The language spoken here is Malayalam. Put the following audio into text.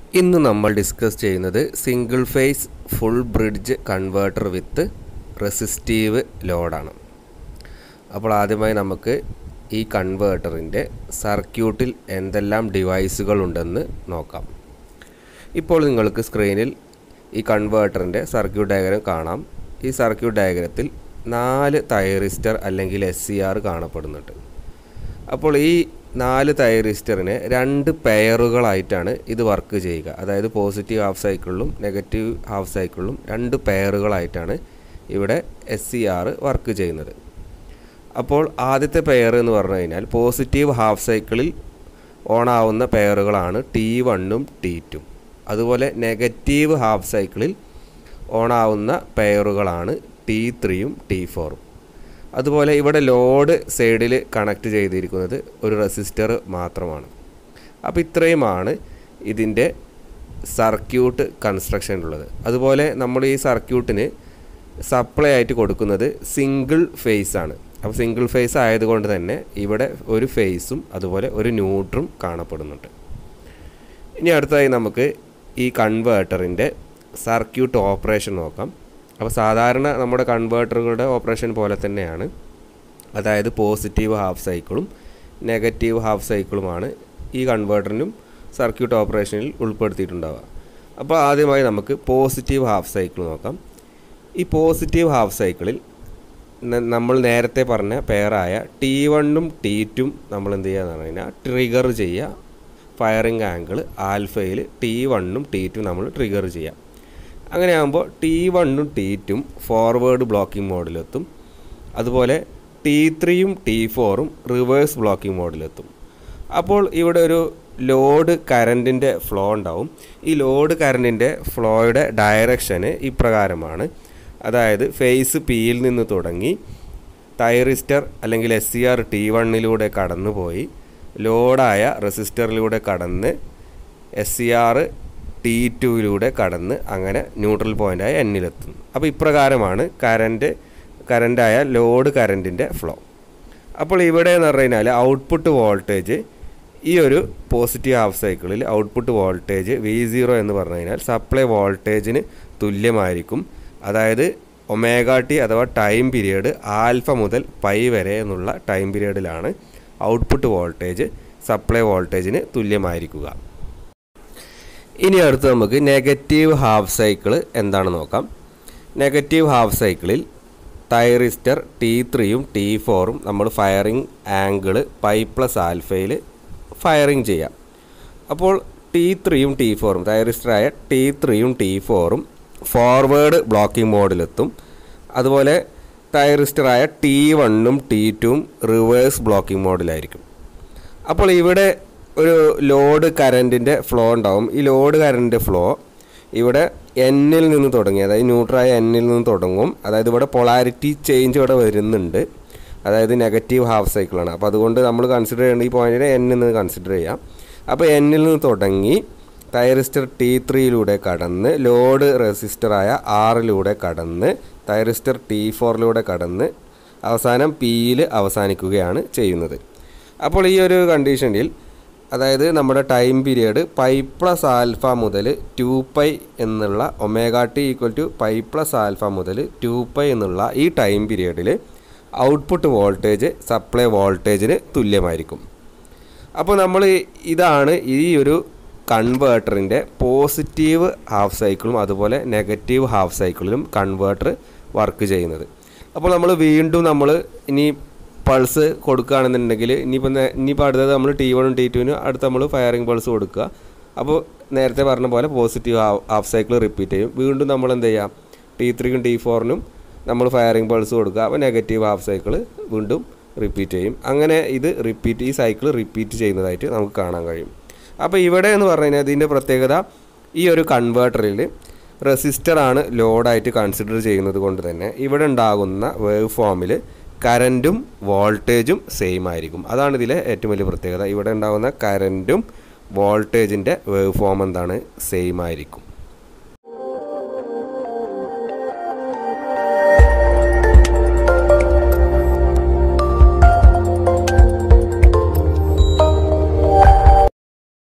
ഇന്ന് നമ്മൾ ഡിസ്കസ് ചെയ്യുന്നത് single phase full bridge converter with resistive ലോഡാണ് അപ്പോൾ ആദ്യമായി നമുക്ക് ഈ കൺവേർട്ടറിൻ്റെ സർക്യൂട്ടിൽ എന്തെല്ലാം ഡിവൈസുകൾ ഉണ്ടെന്ന് നോക്കാം ഇപ്പോൾ നിങ്ങൾക്ക് സ്ക്രീനിൽ ഈ കൺവേർട്ടറിൻ്റെ സർക്യൂട്ട് ഡയഗ്രം കാണാം ഈ സർക്യൂട്ട് ഡയഗ്രത്തിൽ നാല് തൈറിസ്റ്റർ അല്ലെങ്കിൽ എസ് സി ആർ കാണപ്പെടുന്നുണ്ട് അപ്പോൾ ഈ നാല് തൈറിസ്റ്ററിനെ രണ്ട് പെയറുകളായിട്ടാണ് ഇത് വർക്ക് ചെയ്യുക അതായത് പോസിറ്റീവ് ഹാഫ് സൈക്കിളിലും നെഗറ്റീവ് ഹാഫ് സൈക്കിളിലും രണ്ട് പെയറുകളായിട്ടാണ് ഇവിടെ എസ് സി ആർ വർക്ക് ചെയ്യുന്നത് അപ്പോൾ ആദ്യത്തെ പെയർ എന്ന് പറഞ്ഞു കഴിഞ്ഞാൽ പോസിറ്റീവ് ഹാഫ് സൈക്കിളിൽ ഓണാവുന്ന പെയറുകളാണ് ടി വണ്ണും ടി ടും അതുപോലെ നെഗറ്റീവ് ഹാഫ് സൈക്കിളിൽ ഓണാവുന്ന പെയറുകളാണ് ടി ത്രീയും ടി ഫോറും അതുപോലെ ഇവിടെ ലോഡ് സൈഡിൽ കണക്ട് ചെയ്തിരിക്കുന്നത് ഒരു റെസിസ്റ്റർ മാത്രമാണ് അപ്പോൾ ഇത്രയുമാണ് ഇതിൻ്റെ സർക്യൂട്ട് കൺസ്ട്രക്ഷനിലുള്ളത് അതുപോലെ നമ്മൾ ഈ സർക്യൂട്ടിന് സപ്ലൈ ആയിട്ട് കൊടുക്കുന്നത് സിംഗിൾ ഫേസ് ആണ് അപ്പോൾ സിംഗിൾ ഫേസ് ആയതുകൊണ്ട് തന്നെ ഇവിടെ ഒരു ഫേസും അതുപോലെ ഒരു ന്യൂട്രും കാണപ്പെടുന്നുണ്ട് ഇനി അടുത്തതായി നമുക്ക് ഈ കൺവേർട്ടറിൻ്റെ സർക്യൂട്ട് ഓപ്പറേഷൻ നോക്കാം അപ്പോൾ സാധാരണ നമ്മുടെ കൺവേർട്ടറുകളുടെ ഓപ്പറേഷൻ പോലെ തന്നെയാണ് അതായത് പോസിറ്റീവ് ഹാഫ് സൈക്കിളും നെഗറ്റീവ് ഹാഫ് സൈക്കിളുമാണ് ഈ കൺവേർട്ടറിനും സർക്യൂട്ട് ഓപ്പറേഷനിൽ ഉൾപ്പെടുത്തിയിട്ടുണ്ടാവുക അപ്പോൾ ആദ്യമായി നമുക്ക് പോസിറ്റീവ് ഹാഫ് സൈക്കിൾ നോക്കാം ഈ പോസിറ്റീവ് ഹാഫ് സൈക്കിളിൽ നമ്മൾ നേരത്തെ പറഞ്ഞ പെയറായ ടി വണ്ണും ടി ടും നമ്മൾ എന്ത് ചെയ്യുക എന്ന് പറഞ്ഞു കഴിഞ്ഞാൽ ട്രിഗർ ചെയ്യുക ഫയറിംഗ് ആംഗിൾ ആൽഫയിൽ ടി വണ്ണും ടി ടും നമ്മൾ ട്രിഗർ ചെയ്യാം അങ്ങനെ ആകുമ്പോൾ ടി വണ്ണും ടി ടും ഫോർവേഡ് ബ്ലോക്കിംഗ് മോഡിലെത്തും അതുപോലെ ടി ത്രീയും ടി ഫോറും റിവേഴ്സ് ബ്ലോക്കിംഗ് മോഡിലെത്തും അപ്പോൾ ഇവിടെ ഒരു ലോഡ് കറൻറ്റിൻ്റെ ഫ്ലോ ഉണ്ടാവും ഈ ലോഡ് കറൻറ്റിൻ്റെ ഫ്ലോയുടെ ഡയറക്ഷന് ഇപ്രകാരമാണ് അതായത് ഫേസ് പിയിൽ നിന്ന് തുടങ്ങി തൈറിസ്റ്റർ അല്ലെങ്കിൽ എസ് സി ആർ ടി വണ്ണിലൂടെ കടന്നുപോയി ലോഡായ റെസിസ്റ്ററിലൂടെ കടന്ന് എസ് സി ആർ ടി ടുവിലൂടെ കടന്ന് അങ്ങനെ ന്യൂട്രൽ പോയിൻ്റായ എന്നിലെത്തുന്നു അപ്പോൾ ഇപ്രകാരമാണ് കറൻറ്റ് കറൻറ്റായ ലോഡ് കറൻറ്റിൻ്റെ ഫ്ലോ അപ്പോൾ ഇവിടെ എന്ന് പറഞ്ഞു കഴിഞ്ഞാൽ ഔട്ട്പുട്ട് വോൾട്ടേജ് ഈ ഒരു പോസിറ്റീവ് ഹാഫ് സൈക്കിളിൽ ഔട്ട്പുട്ട് വോൾട്ടേജ് വി സീറോ എന്ന് പറഞ്ഞു കഴിഞ്ഞാൽ സപ്ലൈ വോൾട്ടേജിന് തുല്യമായിരിക്കും അതായത് ഒമേഗ ടി അഥവാ ടൈം പീരീഡ് ആൽഫ മുതൽ പൈ വരെ എന്നുള്ള ടൈം പീരീഡിലാണ് ഔട്ട്പുട്ട് വോൾട്ടേജ് സപ്ലൈ വോൾട്ടേജിന് തുല്യമായിരിക്കുക ഇനി അടുത്ത് നമുക്ക് നെഗറ്റീവ് ഹാഫ് സൈക്കിൾ എന്താണ് നോക്കാം നെഗറ്റീവ് ഹാഫ് സൈക്കിളിൽ തൈറിസ്റ്റർ ടി ത്രീയും ടി ഫോറും നമ്മൾ ഫയറിംഗ് ആംഗിൾ പൈ പ്ലസ് ആൽഫയിൽ ഫയറിംഗ് ചെയ്യാം അപ്പോൾ ടി ത്രീയും ടി ഫോറും തൈറിസ്റ്ററായ ടി ത്രീയും ടി ഫോറും ഫോർവേഡ് ബ്ലോക്കിംഗ് മോഡിലെത്തും അതുപോലെ തൈറിസ്റ്ററായ ടി വണ്ണും ടി ടുവും റിവേഴ്സ് ബ്ലോക്കിംഗ് മോഡിലായിരിക്കും അപ്പോൾ ഇവിടെ ഒരു ലോഡ് കറൻറ്റിൻ്റെ ഫ്ലോ ഉണ്ടാവും ഈ ലോഡ് കറൻറ്റ് ഫ്ലോ ഇവിടെ എന്നിൽ നിന്ന് തുടങ്ങി അതായത് ന്യൂട്രായ എന്നിൽ നിന്ന് തുടങ്ങും അതായത് ഇവിടെ പൊളാരിറ്റി ചേഞ്ച് ഇവിടെ വരുന്നുണ്ട് അതായത് നെഗറ്റീവ് ഹാഫ് സൈക്കിളാണ് അപ്പോൾ അതുകൊണ്ട് നമ്മൾ കൺസിഡർ ചെയ്യേണ്ട ഈ പോയിന്റിനെ എന്നിൽ നിന്ന് കൺസിഡർ ചെയ്യാം അപ്പോൾ എന്നിൽ നിന്ന് തുടങ്ങി തൈറിസ്റ്റർ ടി ത്രീയിലൂടെ കടന്ന് ലോഡ് റെസിസ്റ്ററായ ആറിലൂടെ കടന്ന് തൈറിസ്റ്റർ ടി ഫോറിലൂടെ കടന്ന് അവസാനം പിയിൽ അവസാനിക്കുകയാണ് ചെയ്യുന്നത് അപ്പോൾ ഈ ഒരു കണ്ടീഷനിൽ അതായത് നമ്മുടെ time period pi plus alpha മുതൽ ടു പൈ എന്നുള്ള omega T equal to pi plus alpha മുതൽ ടു പൈ എന്നുള്ള ഈ ടൈം പീരിയഡിൽ ഔട്ട്പുട്ട് വോൾട്ടേജ് സപ്ലൈ വോൾട്ടേജിന് തുല്യമായിരിക്കും അപ്പോൾ നമ്മൾ ഇതാണ് ഈ ഒരു കൺവേർട്ടറിൻ്റെ പോസിറ്റീവ് ഹാഫ് സൈക്കിളും അതുപോലെ നെഗറ്റീവ് ഹാഫ് സൈക്കിളിലും കൺവേർട്ടർ വർക്ക് ചെയ്യുന്നത് അപ്പോൾ നമ്മൾ വീണ്ടും നമ്മൾ ഇനി പൾസ് കൊടുക്കുകയാണെന്നുണ്ടെങ്കിൽ ഇനിയിപ്പോൾ ഇനിയിപ്പോൾ അടുത്തത് നമ്മൾ ടി വണ്ണും ടി ടുവിനും അടുത്ത് നമ്മൾ ഫയറിംഗ് പൾസ് കൊടുക്കുക അപ്പോൾ നേരത്തെ പറഞ്ഞ പോലെ പോസിറ്റീവ് ഹാഫ് സൈക്കിൾ റിപ്പീറ്റ് ചെയ്യും വീണ്ടും നമ്മൾ എന്ത് ചെയ്യാം ടി ത്രീക്കും ടി ഫോറിനും നമ്മൾ ഫയറിംഗ് പൾസ് കൊടുക്കുക അപ്പോൾ നെഗറ്റീവ് ഹാഫ് സൈക്കിൾ വീണ്ടും റിപ്പീറ്റ് ചെയ്യും അങ്ങനെ ഇത് റിപ്പീറ്റ് ഈ സൈക്കിൾ റിപ്പീറ്റ് ചെയ്യുന്നതായിട്ട് നമുക്ക് കാണാൻ കഴിയും അപ്പോൾ ഇവിടെ എന്ന് പറഞ്ഞു കഴിഞ്ഞാൽ ഇതിൻ്റെ പ്രത്യേകത ഈ ഒരു കൺവേർട്ടറിൽ റെസിസ്റ്ററാണ് ലോഡായിട്ട് കൺസിഡർ ചെയ്യുന്നത് കൊണ്ട് തന്നെ ഇവിടെ ഉണ്ടാകുന്ന വേവ് ഫോമിൽ കറൻറ്റും വോൾട്ടേജും സെയിം ആയിരിക്കും അതാണ് ഇതിലെ ഏറ്റവും വലിയ പ്രത്യേകത ഇവിടെ ഉണ്ടാകുന്ന കറൻറ്റും വോൾട്ടേജിൻ്റെ വേവ് ഫോം എന്താണ് സെയിം ആയിരിക്കും